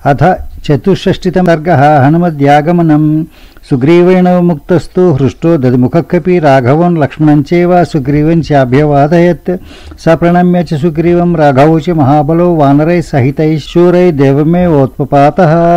అథ చతుషష్టితం సర్గ హనుమద్యాగమనం సుగ్రీవేణ ముక్తస్తు హృష్టో దదిముఖకపి రాఘవం లక్ష్మణంచేవ సుగ్రీవం చాభ్యవాదయత్ స ప్రణమ్య చ సుగ్రీవం రాఘవో చ మహాబలో వానరై సహితై శూరై దేవమే ఓత్పపాత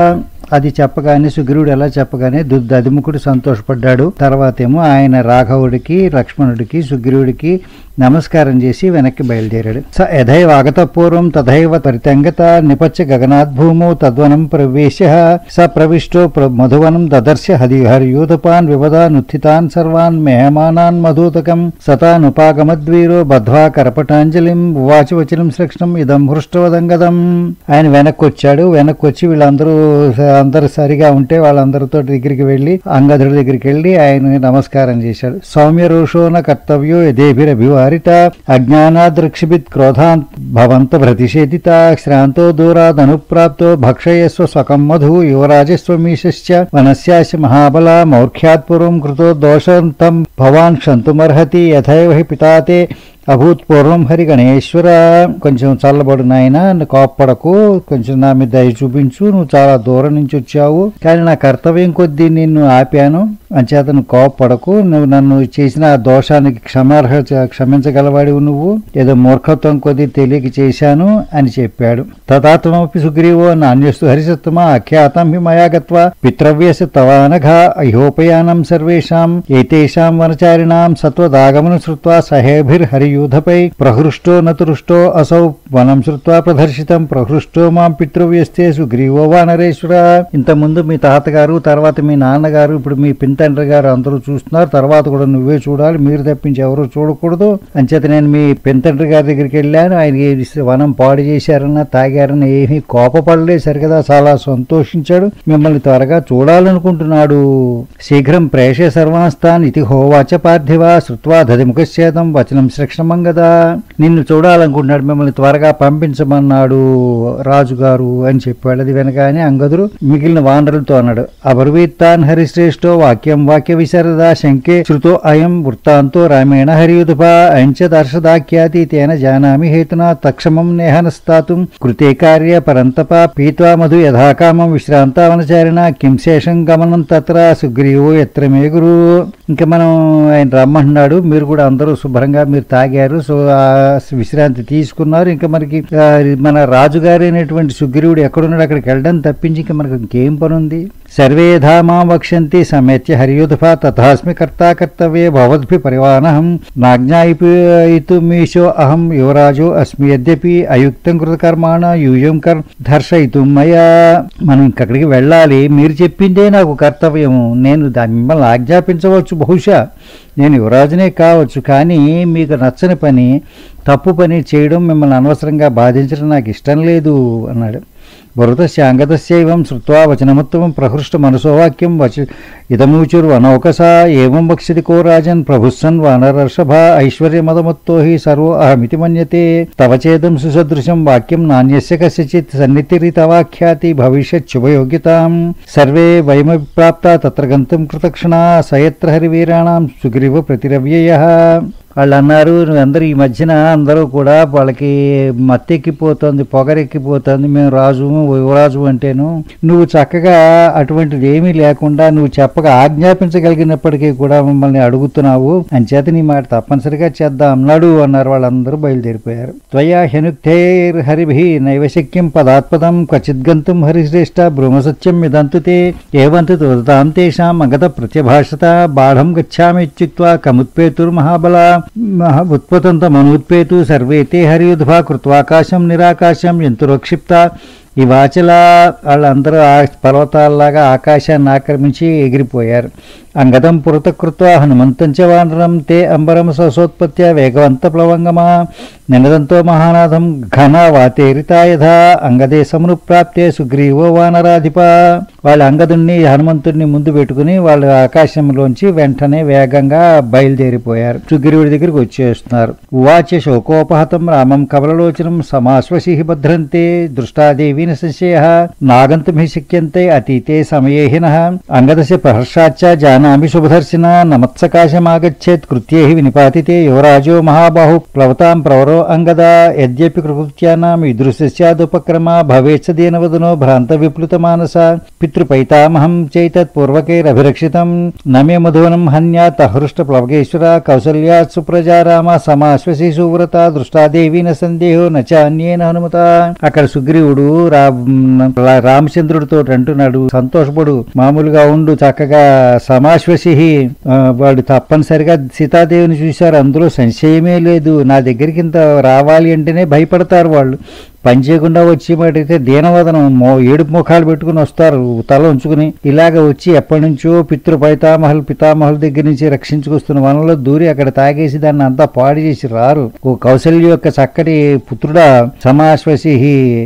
అది చెప్పగానే సుగ్రీవుడు ఎలా చెప్పగానే దు- దదిముఖుడు సంతోషపడ్డాడు తర్వాతేమో ఆయన రాఘవుడికి లక్ష్మణుడికి సుగ్రీవుడికి నమస్కారం చేసి వెనక్కి బయలుదేరాడు స యథైవ ఆగత పూర్వం తథైవ పరితంగత నిపచ్చ గగనాత్ భూమౌ తద్వనం ప్రవేశ స ప్రవిష్టో ప్ర- మధువనం దదర్శ హరి హరియూధపాన్ వివదానుత్థితాన్ సర్వాన్ మేహమానాన్ మధూతకం సతానుపాగమద్వీరో బద్ధ్వా కరపటాంజలిం ఉవాచ వచనం శ్రక్షణం ఇదం హృష్టవదంగదం ఆయన వెనక్కి వచ్చాడు వెనక్కి వచ్చి వీళ్ళందరూ అందరూ సరిగా ఉంటే వాళ్ళందరితో దగ్గరికి వెళ్ళి అంగదుడి దగ్గరికి వెళ్ళి ఆయన నమస్కారం చేశాడు సౌమ్య రోషోన కర్తవ్యో యథేభిరభివారిత అజ్ఞానాదృక్షిభిత్ క్రోధాంత్ భవంత ప్రతిషేధిత శ్రాంతో దూరాదనుప్రాప్తో భక్షయస్వ స్వకం మధు యువరాజస్వమీశ్చ వనస్యాశ మహాబల మౌర్ఖ్యాత్ పూర్వం కృతో దోషంతం భవాన్ క్షంతుమర్హతి యథైవ హి పితాతే అభూత్ పూర్వం హరి గణేశ్వర కొంచెం చల్లబడు నాయన నువ్వు కోప్పడకు కొంచెం నా మీద దయ చూపించు నువ్వు చాలా దూరం నుంచి వచ్చావు కానీ నా కర్తవ్యం కొద్దీ నిన్ను ఆపాను అంచేత నువ్వు కోప్పడకు నువ్వు నన్ను చేసిన ఆ దోషానికి క్షమార్హ క్షమించగలవాడివు నువ్వు ఏదో మూర్ఖత్వం కొద్దీ తెలియక చేశాను అని చెప్పాడు తథాత్మపి సుగ్రీవో నాణ్యస్తు హరిసత్తమ అఖ్యాతం హి మయా గత్వా పిత్రవ్యస తవానఘ అహోపయానం సర్వేషాం ఏతేషాం వనచారిణాం సత్వదాగమనం శ్రుత్వా సహేభిర్హరియూధపై ప్రహృష్టో నతురుష్టో అసౌ వనం శ్రుత్వా ప్రదర్శితం ప్రహృష్టో మాం పితృవ్యస్తే సుగ్రీవో వానరేశ్వర ఇంతకుముందు మీ తాతగారు తర్వాత మీ నాన్నగారు ఇప్పుడు మీ పింతండ్రి గారు అందరూ చూస్తున్నారు తర్వాత కూడా నువ్వే చూడాలి మీరు తప్పించి ఎవరు చూడకూడదు అంచేత నేను మీ పింతండ్రి గారి దగ్గరికి వెళ్ళాను ఆయన ఈ వనం పాడు చేశారన్నా తాగారన్నా ఏమీ కోపపడలేదు సరికదా చాలా సంతోషించాడు మిమ్మల్ని త్వరగా చూడాలనుకుంటున్నాడు శీఘ్రం ప్రేషే సర్వాస్తాన్ ఇది హోవాచ పార్థివ శృత్వా దధిముఖశ్చేతం వచనం శ్రక్షణమం కదా నిన్ను చూడాలనుకుంటున్నాడు మిమ్మల్ని త్వరగా పంపించమన్నాడు రాజుగారు అని చెప్పాడు అది వెనకానే అంగదుడు మిగిలిన వానరులతో అన్నాడు అబర్వీత్తాన్ హరిశ్రేష్టో వాక్యం వాక్య విశారద శంకే శృతో అయం వృత్తాంతో రామేణ హరియుధుప అంచ దర్శదాఖ్యాతి తేన జానామి హేతునా తక్షమం నేహనస్తాతుం కృతే కార్య పరంతప పీత్వా మధు యథాకామం విశ్రాంతావనచారిణ కిం శేషం గమనం తత్ర సుగ్రీవో ఎత్ర మే గురు ఇంకా మనం ఆయన రమ్మంటున్నాడు మీరు కూడా అందరూ శుభ్రంగా మీరు తాగారు సో ఆ విశ్రాంతి తీసుకున్నారు ఇంకా మనకి ఆ, మన రాజుగారి అయినటువంటి సుగ్రీవుడు ఎక్కడున్నాడు అక్కడికి వెళ్ళడం తప్పించి ఇంకా మనకు ఇంకేం పని ఉంది సర్వే ధామా వక్ష్యంతి సమేత్య హరియుధఫా తథాస్మి కర్తా కర్తవ్యే భవద్భి పరివాహనం నాజ్ఞాయితుమీశో అహం యువరాజో అస్మి యద్యపి అయుక్తం కృతకర్మాణ యూయం కర్ దర్శయితుం మయా మనం ఇంకక్కడికి వెళ్ళాలి మీరు చెప్పిందే నాకు కర్తవ్యము నేను దాన్ని మిమ్మల్ని ఆజ్ఞాపించవచ్చు బహుశా నేను యువరాజునే కావచ్చు కానీ మీకు నచ్చని పని తప్పు పని చేయడం మిమ్మల్ని అనవసరంగా బాధించడం నాకు ఇష్టం లేదు అన్నాడు భరతస్య అంగదస్యైవం శ్రుత్వా వచనముత్తమం ప్రహృష్ట మనసోవాక్యం వచ ఇదమూచుర్ అనౌకస ఏవం వక్ష్యతి కో రాజన్ ప్రభుస్సన్ వానరర్షభ ఐశ్వర్యమదమత్తో హి సర్వో అహమితి మన్యతే తవ చేదం సుసదృశం వాక్యం నాణ్యస్య కస్యచిత్ సన్నితిరి తవాఖ్యాతి భవిష్యత్ శుభయోగ్యతాం సర్వే వయమప్రాప్త తత్ర గంతుం కృతక్షణ సయత్ర హరివీరాణం సుగ్రీవ ప్రతిరవ్యయ వాళ్ళు అన్నారు అందరూ ఈ మధ్యన అందరూ కూడా వాళ్ళకి మత్తెక్కిపోతుంది పొగరెక్కిపోతుంది మేము రాజు యువరాజు అంటేను నువ్వు చక్కగా అటువంటిది ఏమీ లేకుండా నువ్వు చెప్పగా ఆజ్ఞాపించగలిగినప్పటికీ కూడా మమ్మల్ని అడుగుతున్నావు అంచేత నీ మాట తప్పనిసరిగా చేద్దాం అన్నాడు అన్నారు వాళ్ళందరూ బయలుదేరిపోయారు త్వయా హెనుక్తైర్ హరిభి నైవ శక్యం పదాత్పదం క్వచిద్గంతుం హరిశ్రేష్ట బ్రహ్మసత్యం ఇదంతు తే ఏవంతు తాం తేషాం అంగత ప్రత్యభాషత బాఢం గచ్చామి ఇత్యుక్త్వా కముత్పేతుర్మహాబల మహ ఉత్పతంతమనుత్పేతు సర్వే తే హరియుధా కృత్వాకాశం నిరాకాశం ఎంతురోక్షిప్త ఈ వాచల వాళ్ళందరూ ఆ పర్వతాల్లాగా ఆకాశాన్ని ఆక్రమించి ఎగిరిపోయారు అంగదం పురతకృత్వ హనుమంతం చ వానరం తే అంబరం ససోత్పత్య వేగవంత ప్లవంగమా నినదంతో మహానాథం ఘన వాతేరితా యథా అంగదే సమునుప్రాప్తే సుగ్రీవో వానరాధిప వాళ్ళ అంగదుణ్ణి హనుమంతుడిని ముందు పెట్టుకుని వాళ్ళు ఆకాశంలోంచి వెంటనే వేగంగా బయలుదేరిపోయారు సుగ్రీవుడి దగ్గరికి వచ్చేస్తున్నారు ఉవాచ శోకోపహతం రామం కమలలోచనం సమాశ్వసి భద్రంతే దృష్టాదేవీన సంశయ నాగంతుం హి శక్యంతే అతీతే సమయే హిన అంగదస్య ప్రహర్షాచ్చ జాన జానామి శుభదర్శన నమత్సకాశమాగచ్చేత్ కృత్యే వినిపాతితే యువరాజో మహాబాహు ప్లవతాం ప్రవరో అంగద యద్యపి కృత్యానాం ఈదృశ్యాదుపక్రమ భవేత్స దీనవదనో భ్రాంత విప్లుత మానస పితృపైతామహం చైతత్ పూర్వకైరభిరక్షితం నమే మధువనం హన్యాత్ అహృష్ట ప్లవకేశ్వర కౌసల్యాత్ సుప్రజా రామ సమాశ్వసి సువ్రత దృష్టాదేవి న సందేహో నచ అన్యేన హనుమత అక్కడ సుగ్రీవుడు రా రామచంద్రుడితో అంటున్నాడు సంతోషపడు మామూలుగా ఉండు చక్కగా సమాశ్వసి ఆ, వాడు తప్పనిసరిగా సీతాదేవిని చూశారు అందులో సంశయమే లేదు నా దగ్గరికి ఇంత రావాలి అంటేనే భయపడతారు వాళ్ళు పని చేయకుండా వచ్చి మటైతే దీనవదనం మో ఏడుపు ముఖాలు పెట్టుకుని వస్తారు తల ఉంచుకుని ఇలాగ వచ్చి ఎప్పటి నుంచో పితృ పైతామహులు పితామహుల దగ్గర నుంచి రక్షించుకొస్తున్న వనంలో దూరి అక్కడ తాగేసి దాన్ని అంతా పాడు చేసి రారు ఓ కౌశల్య యొక్క చక్కటి పుత్రుడా సమాశ్వసి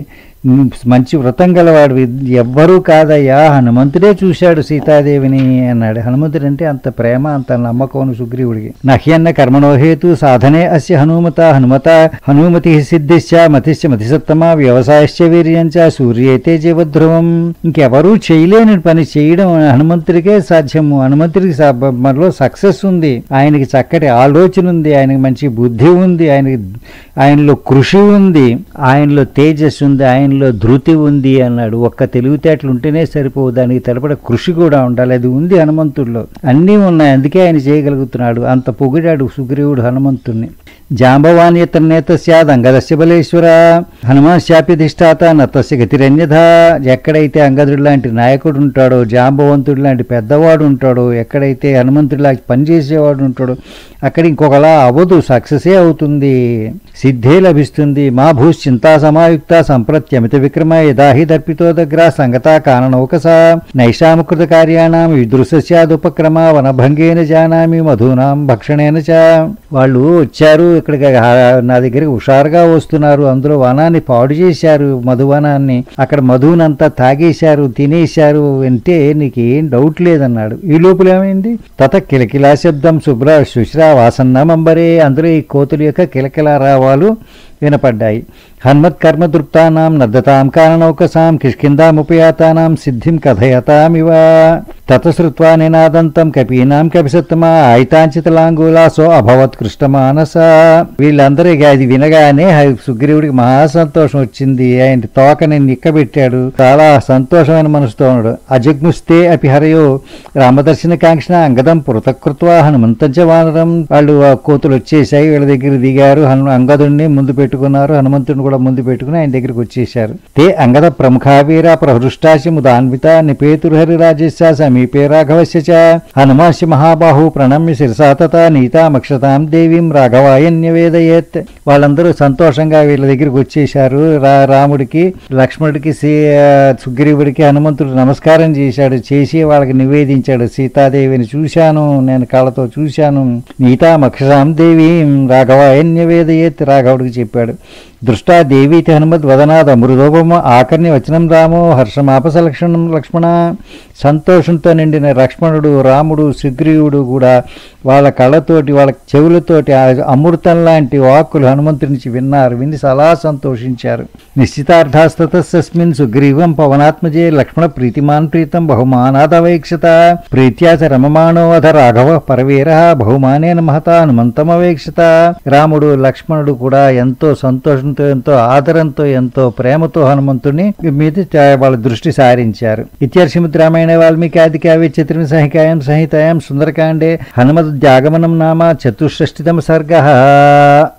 మంచి వ్రతం గలవాడు ఎవ్వరూ కాదయ్యా హనుమంతుడే చూశాడు సీతాదేవిని అన్నాడు హనుమంతుడు అంటే అంత ప్రేమ అంత నమ్మకం సుగ్రీవుడికి నహ్యన్న కర్మణో హేతు సాధనే అస్య హనుమత హనుమత హనుమతి సిద్ధిశ్చ మతిశ్చ మతిసత్తమ వ్యవసాయశ్చ వీర్యంచ సూర్యేతే జీవధ్రువం ఇంకెవరూ చేయలేని పని చేయడం హనుమంతుడికే సాధ్యము హనుమంతుడికి స- మనలో సక్సెస్ ఉంది ఆయనకి చక్కటి ఆలోచన ఉంది ఆయనకి మంచి బుద్ధి ఉంది ఆయనకి ఆయనలో కృషి ఉంది ఆయనలో తేజస్సు ఉంది ఆయనలో ధృతి ఉంది అన్నాడు ఒక్క తెలివితేటలు ఉంటేనే సరిపోవు దానికి తలపడ కృషి కూడా ఉండాలి అది ఉంది హనుమంతుడిలో అన్నీ ఉన్నాయి అందుకే ఆయన చేయగలుగుతున్నాడు అంత పొగిడాడు సుగ్రీవుడు హనుమంతుణ్ణి జాంబవాన్యత నేత స్యాద్ అంగదస్య బలేశ్వర హనుమాన్శాప్యధిష్టాత నతస్య గతిరన్యథ ఎక్కడైతే అంగదుడు లాంటి నాయకుడు ఉంటాడో జాంబవంతుడు లాంటి పెద్దవాడు ఉంటాడో ఎక్కడైతే హనుమంతుడు లాంటి పనిచేసేవాడు ఉంటాడో అక్కడ ఇంకొకలా అవ్వదు సక్సెసే అవుతుంది సిద్ధే లభిస్తుంది మా భూశ్చింతా సమాయుక్త సంప్రత్యమిత విక్రమ యదాహి దర్పితో దగ్గర సంగతా కాననౌకస నైషామకృత కార్యాణం విదృశ్యాదుపక్రమ వనభంగేన జానామి మధునాం భక్షణేన చ వాళ్ళు వచ్చారు ఇక్కడికి హా- నా దగ్గరికి హుషారుగా వస్తున్నారు అందులో వనాన్ని పాడు చేశారు మధువనాన్ని అక్కడ మధువునంతా తాగేశారు తినేశారు అంటే నీకేం డౌట్ లేదన్నాడు ఈ లోపల ఏమైంది తత కిలకిలా శబ్దం శుభ్ర శుశ్రా వాసన్నమంబరే అందులో ఈ కోతుల యొక్క కిలకిలా రావాలు వినపడ్డాయి హన్మత్కర్మ దృప్తానాం నద్దతాం కారణౌకసాం కిష్కిందాముపయాతానాం సిద్ధిం కథయతామివ తతశ్రుత్వా నినాదంతం కపీనాం కపిసత్తమా ఐతాంచితలాంగూలాసో అభవత్ కృష్ణమానస వీళ్ళందరూ ఇక అది వినగానే హ- సుగ్రీవుడికి మహా సంతోషం వచ్చింది ఆయన తోకని నిక్కబెట్టాడు చాలా సంతోషమైన మనసుతో ఉన్నాడు అజగ్నుస్తే అపి హరయో రామదర్శన కాంక్షణ అంగదం పురతకృత్వా హనుమంతం చ వానరం వాళ్ళు ఆ కోతులు వచ్చేసాయి వీళ్ళ దగ్గర దిగారు హను అంగదుడిని ముందు పెట్టుకున్నారు హనుమంతుడిని కూడా ముందు పెట్టుకుని ఆయన దగ్గరికి వచ్చేశారు తే అంగద ప్రముఖావీర ప్రహృష్టాశి ముదాన్విత నిపేతుర్హరి రాజస్య సమీపే రాఘవస్య చ హనుమాస్య మహాబాహు ప్రణమ్య శిరసా తత నీతామక్షతాం దేవీం రాఘవాయన్యవేదయేత్ వాళ్ళందరూ సంతోషంగా వీళ్ళ దగ్గరికి వచ్చేశారు రా రాముడికి లక్ష్మణుడికి సీ సుగ్రీవుడికి హనుమంతుడు నమస్కారం చేశాడు చేసి వాళ్ళకి నివేదించాడు సీతాదేవిని చూశాను నేను కళ్ళతో చూశాను నీతామక్షతాం దేవీం రాఘవాయన్యవేదయేత్ రాఘవుడికి చెప్పాడు దృష్టా దేవీతి హనుమద్ వదనాద్ అమృతోపమ ఆకర్ణి వచనం రామో హర్షమాపస లక్షణం లక్ష్మణ సంతోషంతో నిండిన లక్ష్మణుడు రాముడు సుగ్రీవుడు కూడా వాళ్ళ కళ్ళతోటి వాళ్ళ చెవులతోటి ఆ అమృతం లాంటి వాక్కులు హనుమంతుడి నుంచి విన్నారు విని చాలా సంతోషించారు నిశ్చితార్థాస్తస్మిన్ సుగ్రీవం పవనాత్మజే లక్ష్మణ ప్రీతిమాన్ ప్రీతం బహుమానాదవైక్షత ప్రీత్యా చ రమమాణో అధ రాఘవ పరవీర బహుమానేన మహత హనుమంతమవేక్షత రాముడు లక్ష్మణుడు కూడా ఎంతో సంతోషంతో ఎంతో ఆదరంతో ఎంతో ప్రేమతో హనుమంతుడిని మీద చ- వాళ్ళ దృష్టి సారించారు ఇత్యర్షిముద్ రామాయణ వాల్మీకి ఆది కావ్య చతుర్మి సహికాయం సంహితాయాం సుందరకాండే హనుమద్ త్యాగమనం నామ చతుషష్టితమ సర్గ